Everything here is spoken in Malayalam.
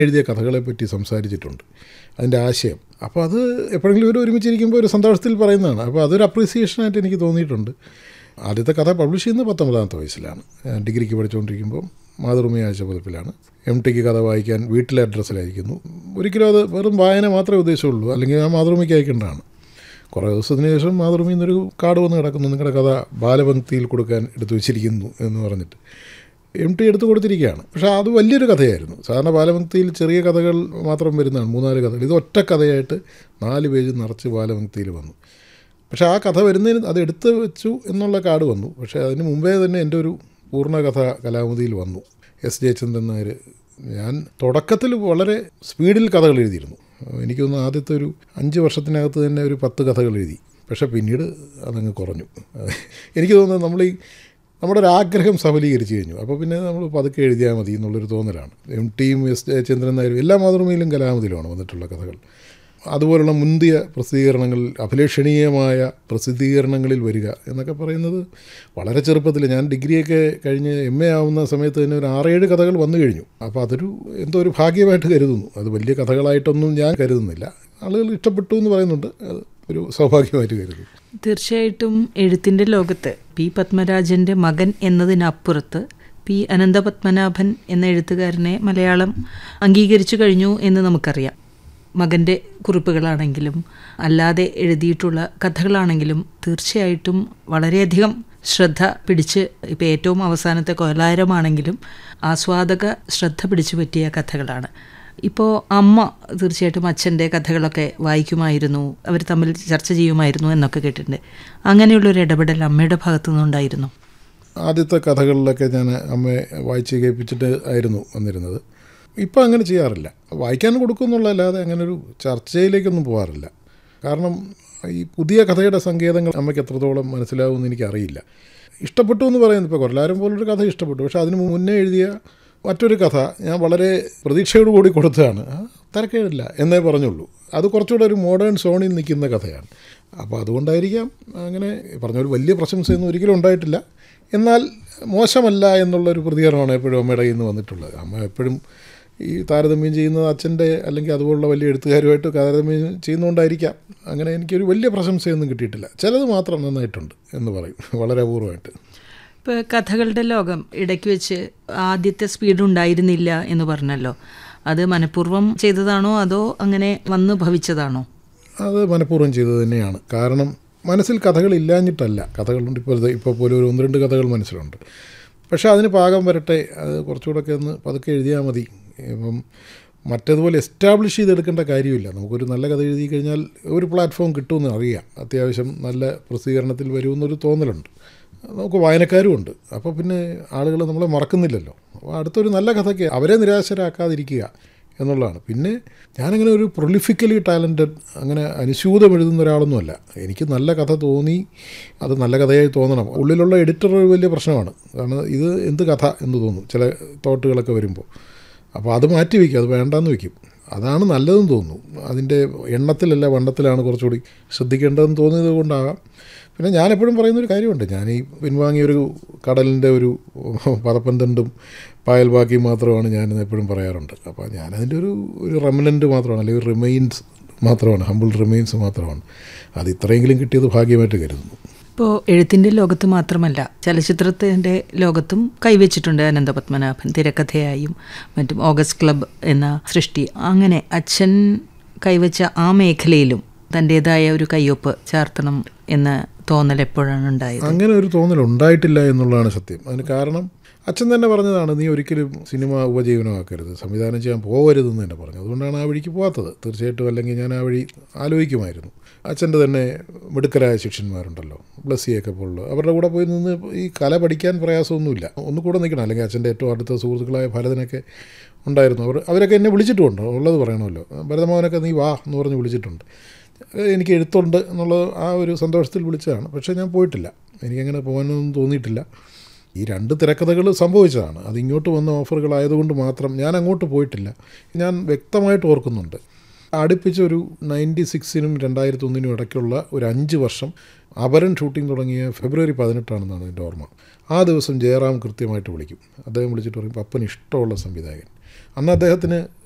എഴുതിയ കഥകളെപ്പറ്റി സംസാരിച്ചിട്ടുണ്ട് അതിൻ്റെ ആശയം അപ്പോൾ അത് എപ്പോഴെങ്കിലും ഒരു ഒരുമിച്ചിരിക്കുമ്പോൾ ഒരു സന്തോഷത്തിൽ പറയുന്നതാണ് അപ്പോൾ അതൊരു അപ്രീസിയേഷനായിട്ട് എനിക്ക് തോന്നിയിട്ടുണ്ട് ആദ്യത്തെ കഥ പബ്ലിഷ് ചെയ്യുന്നത് പത്തൊമ്പതാമത്തെ വയസ്സിലാണ് ഞാൻ ഡിഗ്രിക്ക് പഠിച്ചുകൊണ്ടിരിക്കുമ്പോൾ മാതൃഭൂമി ആഴ്ച പതിപ്പിലാണ് എം ടിക്ക് കഥ വായിക്കാൻ വീട്ടിലെ അഡ്രസ്സിലായിരിക്കുന്നു ഒരിക്കലും അത് വെറും വായന മാത്രമേ ഉദ്ദേശമുള്ളൂ അല്ലെങ്കിൽ ആ മാതൃഭൂമിക്ക് അയക്കേണ്ടതാണ് കുറേ ദിവസത്തിന് ശേഷം മാതൃഭൂമിയിൽ നിന്നൊരു കാർഡ് വന്ന് കിടക്കുന്നു നിങ്ങളുടെ കഥ ബാലപംക്തിയിൽ കൊടുക്കാൻ എടുത്തു വെച്ചിരിക്കുന്നു എന്ന് പറഞ്ഞിട്ട് എം ടി എടുത്തു കൊടുത്തിരിക്കുകയാണ് പക്ഷേ അത് വലിയൊരു കഥയായിരുന്നു സാധാരണ ബാലപംക്തിയിൽ ചെറിയ കഥകൾ മാത്രം വരുന്നതാണ് മൂന്നാല് കഥകൾ ഇത് ഒറ്റ കഥയായിട്ട് നാല് പേജ് നിറച്ച് ബാലപംക്തിയിൽ വന്നു പക്ഷേ ആ കഥ വരുന്നതിന് അത് എടുത്ത് വെച്ചു എന്നുള്ള കാർഡ് വന്നു പക്ഷേ അതിന് മുമ്പേ തന്നെ എൻ്റെ ഒരു പൂർണ്ണ കഥ കലാമതിയിൽ വന്നു എസ് ജയചന്ദ്രൻ നായർ ഞാൻ തുടക്കത്തിൽ വളരെ സ്പീഡിൽ കഥകൾ എഴുതിയിരുന്നു എനിക്ക് തോന്നുന്നു ആദ്യത്തെ ഒരു അഞ്ച് വർഷത്തിനകത്ത് തന്നെ ഒരു പത്ത് കഥകൾ എഴുതി പക്ഷേ പിന്നീട് അതങ്ങ് കുറഞ്ഞു എനിക്ക് തോന്നുന്നത് നമ്മൾ ഈ നമ്മുടെ ഒരു ആഗ്രഹം സഫലീകരിച്ചു കഴിഞ്ഞു അപ്പോൾ പിന്നെ നമ്മൾ പതുക്കെ എഴുതിയാൽ മതി എന്നുള്ളൊരു തോന്നലാണ് എം ടിയും എസ് ജയചന്ദ്രൻ നായരും എല്ലാ മാതൃഭൂമിയിലും കലാമതിയിലുമാണ് വന്നിട്ടുള്ള കഥകൾ അതുപോലുള്ള മുന്തിയ പ്രസിദ്ധീകരണങ്ങളിൽ അഭിലഷണീയമായ പ്രസിദ്ധീകരണങ്ങളിൽ വരിക എന്നൊക്കെ പറയുന്നത് വളരെ ചെറുപ്പത്തിൽ ഞാൻ ഡിഗ്രിയൊക്കെ കഴിഞ്ഞ് എം എ ആവുന്ന സമയത്ത് തന്നെ ഒരു ആറേഴ് കഥകൾ വന്നു കഴിഞ്ഞു അപ്പോൾ അതൊരു എന്തോ ഒരു ഭാഗ്യമായിട്ട് കരുതുന്നു അത് വലിയ കഥകളായിട്ടൊന്നും ഞാൻ കരുതുന്നില്ല ആളുകൾ ഇഷ്ടപ്പെട്ടു എന്ന് പറയുന്നുണ്ട് അത് ഒരു സൗഭാഗ്യമായിട്ട് കരുതുന്നു തീർച്ചയായിട്ടും എഴുത്തിൻ്റെ ലോകത്ത് പി പത്മരാജൻ്റെ മകൻ എന്നതിനപ്പുറത്ത് പി അനന്തപത്മനാഭൻ എന്ന എഴുത്തുകാരനെ മലയാളം അംഗീകരിച്ചു കഴിഞ്ഞു എന്ന് നമുക്കറിയാം മകൻ്റെ കുറിപ്പുകളാണെങ്കിലും അല്ലാതെ എഴുതിയിട്ടുള്ള കഥകളാണെങ്കിലും തീർച്ചയായിട്ടും വളരെയധികം ശ്രദ്ധ പിടിച്ച് ഇപ്പോൾ ഏറ്റവും അവസാനത്തെ കൊലാരമാണെങ്കിലും ആസ്വാദക ശ്രദ്ധ പിടിച്ചു പറ്റിയ കഥകളാണ് ഇപ്പോൾ അമ്മ തീർച്ചയായിട്ടും അച്ഛൻ്റെ കഥകളൊക്കെ വായിക്കുമായിരുന്നു അവർ തമ്മിൽ ചർച്ച ചെയ്യുമായിരുന്നു എന്നൊക്കെ കേട്ടിട്ടുണ്ട് അങ്ങനെയുള്ളൊരു ഇടപെടൽ അമ്മയുടെ ഭാഗത്തു നിന്നുണ്ടായിരുന്നു ആദ്യത്തെ കഥകളിലൊക്കെ ഞാൻ അമ്മയെ വായിച്ച് കേൾപ്പിച്ചിട്ട് ആയിരുന്നു വന്നിരുന്നത് ഇപ്പം അങ്ങനെ ചെയ്യാറില്ല വായിക്കാൻ കൊടുക്കുന്നുള്ളതല്ലാതെ അങ്ങനെ ഒരു ചർച്ചയിലേക്കൊന്നും പോകാറില്ല കാരണം ഈ പുതിയ കഥയുടെ സങ്കേതങ്ങൾ അമ്മയ്ക്ക് എത്രത്തോളം മനസ്സിലാവുമെന്ന് എനിക്കറിയില്ല ഇഷ്ടപ്പെട്ടു എന്ന് പറയുന്നത് ഇപ്പോൾ കൊല്ലാരം പോലൊരു കഥ ഇഷ്ടപ്പെട്ടു പക്ഷേ അതിന് മുന്നേ എഴുതിയ മറ്റൊരു കഥ ഞാൻ വളരെ പ്രതീക്ഷയോട് കൂടി കൊടുത്തതാണ് ആ, തിരക്കേടില്ല എന്നേ പറഞ്ഞുള്ളൂ അത് കുറച്ചുകൂടെ ഒരു മോഡേൺ സോണിൽ നിൽക്കുന്ന കഥയാണ് അപ്പോൾ അതുകൊണ്ടായിരിക്കാം അങ്ങനെ പറഞ്ഞ ഒരു വലിയ പ്രശംസയൊന്നും ഒരിക്കലും ഉണ്ടായിട്ടില്ല എന്നാൽ മോശമല്ല എന്നുള്ളൊരു പ്രതികരണമാണ് എപ്പോഴും അമ്മയുടെ കയ്യിൽ നിന്ന് വന്നിട്ടുള്ളത് അമ്മ എപ്പോഴും ഈ താരതമ്യം ചെയ്യുന്നത് അച്ഛൻ്റെ അല്ലെങ്കിൽ അതുപോലുള്ള വലിയ എഴുത്തുകാരുമായിട്ട് താരതമ്യം ചെയ്യുന്നതുകൊണ്ടായിരിക്കാം അങ്ങനെ എനിക്കൊരു വലിയ പ്രശംസയൊന്നും കിട്ടിയിട്ടില്ല ചിലത് മാത്രം നന്നായിട്ടുണ്ട് എന്ന് പറയും വളരെ അപൂർവമായിട്ട് ഇപ്പോൾ കഥകളുടെ ലോകം ഇടയ്ക്ക് വെച്ച് ആദ്യത്തെ സ്പീഡ് ഉണ്ടായിരുന്നില്ല എന്ന് പറഞ്ഞല്ലോ അത് മനഃപൂർവ്വം ചെയ്തതാണോ അതോ അങ്ങനെ വന്നു ഭവിച്ചതാണോ അത് മനഃപൂർവ്വം ചെയ്തത് തന്നെയാണ് കാരണം മനസ്സിൽ കഥകൾ ഇല്ലാഞ്ഞിട്ടല്ല കഥകളുണ്ട് ഇപ്പോൾ ഇത് ഇപ്പോൾ പോലും ഒരു ഒന്ന് രണ്ട് കഥകൾ മനസ്സിലുണ്ട് പക്ഷേ അതിന് പാകം വരട്ടെ അത് കുറച്ചുകൂടെയൊക്കെ ഒന്ന് പതുക്കെ എഴുതിയാൽ മതി ഇപ്പം മറ്റേതുപോലെ എസ്റ്റാബ്ലിഷ് ചെയ്തെടുക്കേണ്ട കാര്യമില്ല നമുക്കൊരു നല്ല കഥ എഴുതി കഴിഞ്ഞാൽ ഒരു പ്ലാറ്റ്ഫോം കിട്ടുമെന്ന് അറിയാം അത്യാവശ്യം നല്ല പ്രസിദ്ധീകരണത്തിൽ വരുമെന്നൊരു തോന്നലുണ്ട് നമുക്ക് വായനക്കാരും ഉണ്ട് അപ്പോൾ പിന്നെ ആളുകൾ നമ്മളെ മറക്കുന്നില്ലല്ലോ അപ്പോൾ അടുത്തൊരു നല്ല കഥയ്ക്ക് അവരെ നിരാശരാക്കാതിരിക്കുക എന്നുള്ളതാണ് പിന്നെ ഞാനങ്ങനെ ഒരു പ്രൊലിഫിക്കലി ടാലൻറ്റഡ് അങ്ങനെ അനുസ്യൂതം എഴുതുന്ന ഒരാളൊന്നുമല്ല എനിക്ക് നല്ല കഥ തോന്നി അത് നല്ല കഥയായി തോന്നണം ഉള്ളിലുള്ള എഡിറ്റർ ഒരു വലിയ പ്രശ്നമാണ് കാരണം ഇത് എന്ത് കഥ എന്ന് തോന്നും ചില തോട്ടുകളൊക്കെ വരുമ്പോൾ അപ്പോൾ അത് മാറ്റി വയ്ക്കും അത് വേണ്ടാന്ന് വയ്ക്കും അതാണ് നല്ലതെന്ന് തോന്നുന്നു അതിൻ്റെ എണ്ണത്തിലല്ല വണ്ണത്തിലാണ് കുറച്ചുകൂടി ശ്രദ്ധിക്കേണ്ടതെന്ന് തോന്നിയത് കൊണ്ടാകാം പിന്നെ ഞാനെപ്പോഴും പറയുന്നൊരു കാര്യമുണ്ട് ഞാൻ ഈ പിൻവാങ്ങിയൊരു കടലിൻ്റെ ഒരു പതപ്പന്തണ്ടും പായൽ ബാക്കിയും മാത്രമാണ് ഞാൻ എപ്പോഴും പറയാറുണ്ട് അപ്പോൾ ഞാനതിൻ്റെ ഒരു ഒരു റെമനൻ്റ് മാത്രമാണ് അല്ലെങ്കിൽ റിമെയിൻസ് മാത്രമാണ് ഹമ്പിൾ റിമെയിൻസ് മാത്രമാണ് അത് ഇത്രയെങ്കിലും കിട്ടിയത് ഭാഗ്യമായിട്ട് കരുതുന്നു ഇപ്പോൾ എഴുത്തിൻ്റെ ലോകത്ത് മാത്രമല്ല ചലച്ചിത്രത്തിൻ്റെ ലോകത്തും കൈവച്ചിട്ടുണ്ട് അനന്തപത്മനാഭൻ തിരക്കഥയായും മറ്റും ഓഗസ്റ്റ് ക്ലബ്ബ് എന്ന സൃഷ്ടി അങ്ങനെ അച്ഛൻ കൈവച്ച ആ മേഖലയിലും തൻ്റേതായ ഒരു കയ്യൊപ്പ് ചാർത്തണം എന്ന തോന്നൽ എപ്പോഴാണ് ഉണ്ടായത് അങ്ങനെ ഒരു തോന്നൽ ഉണ്ടായിട്ടില്ല എന്നുള്ളതാണ് സത്യം അതിന് കാരണം അച്ഛൻ തന്നെ പറഞ്ഞതാണ് നീ ഒരിക്കലും സിനിമ ഉപജീവനമാക്കരുത് സംവിധാനം ചെയ്യാൻ പോകരുതെന്ന് തന്നെ പറഞ്ഞു അതുകൊണ്ടാണ് ആ വഴിക്ക് പോകാത്തത് തീർച്ചയായിട്ടും അല്ലെങ്കിൽ ഞാൻ ആ വഴി ആലോചിക്കുമായിരുന്നു അച്ഛൻ്റെ തന്നെ മിടുക്കരായ ശിഷ്യന്മാരുണ്ടല്ലോ ബ്ലസ്സിയൊക്കെ പോലുള്ള അവരുടെ കൂടെ പോയി നിന്ന് ഈ കല പഠിക്കാൻ പ്രയാസമൊന്നുമില്ല ഒന്ന് കൂടെ നിൽക്കണം അല്ലെങ്കിൽ അച്ഛൻ്റെ ഏറ്റവും അടുത്ത സുഹൃത്തുക്കളായ ഭരതനൊക്കെ ഉണ്ടായിരുന്നു അവർ അവരൊക്കെ എന്നെ വിളിച്ചിട്ടുമുണ്ട് ഉള്ളത് പറയണമല്ലോ ഭരതമോഹനൊക്കെ നീ വാ എന്ന് പറഞ്ഞ് വിളിച്ചിട്ടുണ്ട് എനിക്ക് എഴുത്തുണ്ട് എന്നുള്ളത് ആ ഒരു സന്തോഷത്തിൽ വിളിച്ചതാണ് പക്ഷേ ഞാൻ പോയിട്ടില്ല എനിക്കങ്ങനെ പോകാനൊന്നും തോന്നിയിട്ടില്ല ഈ രണ്ട് തിരക്കഥകൾ സംഭവിച്ചതാണ് അത് ഇങ്ങോട്ട് വന്ന ഓഫറുകളായതുകൊണ്ട് മാത്രം ഞാൻ അങ്ങോട്ട് പോയിട്ടില്ല ഞാൻ വ്യക്തമായിട്ട് ഓർക്കുന്നുണ്ട് അടുപ്പിച്ചൊരു നയൻറ്റി സിക്സിനും രണ്ടായിരത്തി ഒന്നിനും ഇടയ്ക്കുള്ള ഒരു അഞ്ച് വർഷം അപരൻ ഷൂട്ടിംഗ് തുടങ്ങിയ ഫെബ്രുവരി പതിനെട്ടാണെന്നാണ് എൻ്റെ ഓർമ്മ ആ ദിവസം ജയറാം കൃത്യമായിട്ട് വിളിക്കും അദ്ദേഹം വിളിച്ചിട്ട് പറയും പപ്പന് ഇഷ്ടമുള്ള സംവിധായകൻ അന്ന് അദ്ദേഹത്തിന്